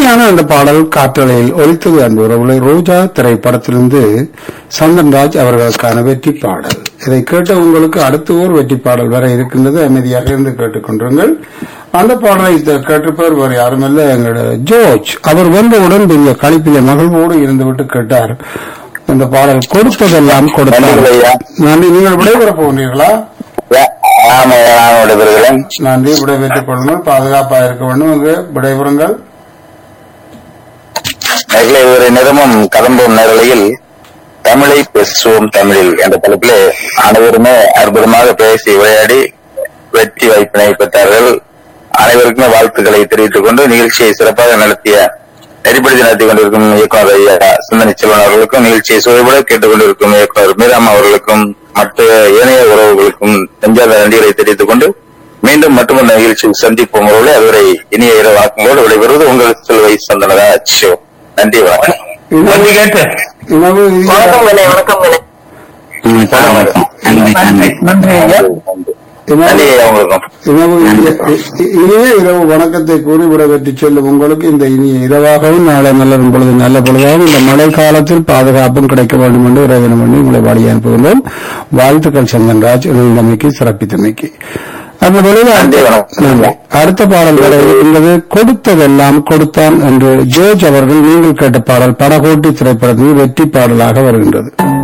இனிமையான அந்த பாடல் காற்றலையில் ஒலித்தது அன்பு உறவுகளை ரோஜா திரைப்படத்திலிருந்து சந்தன்ராஜ் அவர்களுக்கான வெற்றி பாடல் இதை கேட்ட உங்களுக்கு அடுத்த ஒரு வெற்றி பாடல் வர இருக்கின்றது அமைதியாக இருந்து கேட்டுக்கொண்டிருங்கள் அந்த பாடலை த- கேட்டிருப்பவர் வேறு யாருமல்ல எங்களுடைய ஜோர்ஜ் அவர் வந்தவுடன் இந்த கழிப்பிலே மகிழ்வோடு இருந்துவிட்டு கேட்டார் இந்த பாடல் கொடுத்ததெல்லாம் கொடுத்தார் நன்றி ஐயா. நன்றி நீங்கள் விடைபெறப் போகிறீர்களா ஆமா நான் விடைபெறுகிறேன் நன்றி விடைபெற்றுக் கொள்ளுங்கள் பாதுகாப்பாக இருக்க வேண்டும் என்று விடைபெறுங்கள் நெகிழை ஒரு நிறமும் கலம்பும் நேரலையில் தமிழை பேசுவோம் தமிழில் என்ற தலைப்பிலே அனைவருமே அற்புதமாக பேசி விளையாடி வெற்றி வாய்ப்பினை பெற்றார்கள் அனைவருக்குமே வாழ்த்துக்களை தெரிவித்துக் கொண்டு நிகழ்ச்சியை சிறப்பாக நடத்திய நெறிப்படுத்தி நடத்தி கொண்டிருக்கும் இயக்குனர் ஐயா சிந்தனை செல்வன் அவர்களுக்கும் நிகழ்ச்சியை சுவைபட கேட்டுக் கொண்டிருக்கும் இயக்குனர் மீராம் அவர்களுக்கும் மற்ற ஏனைய உறவுகளுக்கும் நெஞ்சார்ந்த நன்றிகளை தெரிவித்துக் கொண்டு மீண்டும் மற்றொரு நிகழ்ச்சியில் சந்திப்போம் அவர்களே அதுவரை இனிய இரவு வாக்குகளோடு விடைபெறுவது உங்கள் செல்வை சந்தனதா ஷோ நன்றி வணக்கம் உணவு உணவு வணக்கம் வேலை வணக்கம் வேலை நன்றி ஐயா உங்களுக்கும் இரவு இனிய இரவு வணக்கத்தை கூறி விடைபெற்று செல்லும் உங்களுக்கு இந்த இனிய இரவாகவும் நாளை நல்ல பொழுது நல்ல பொழுதாகவும் இந்த மழை காலத்தில் பாதுகாப்பும் கிடைக்க வேண்டும் என்று இறைவனம் பண்ணி உங்களை வாடி அனுப்புகின்றோம் வாழ்த்துக்கள் சந்தன்ராஜ் இணைந்தமைக்கு சிறப்பித்தமைக்கு அந்த பொழுது நன்றி, வணக்கம். நன்றி. அடுத்த பாடல் வரை இருக்கின்றது கொடுத்ததெல்லாம் கொடுத்தான் என்று ஜோர்ஜ் அவர்கள் நீங்கள் கேட்ட பாடல் படகோட்டி திரைப்படத்தில் வெற்றி பாடலாக வருகின்றது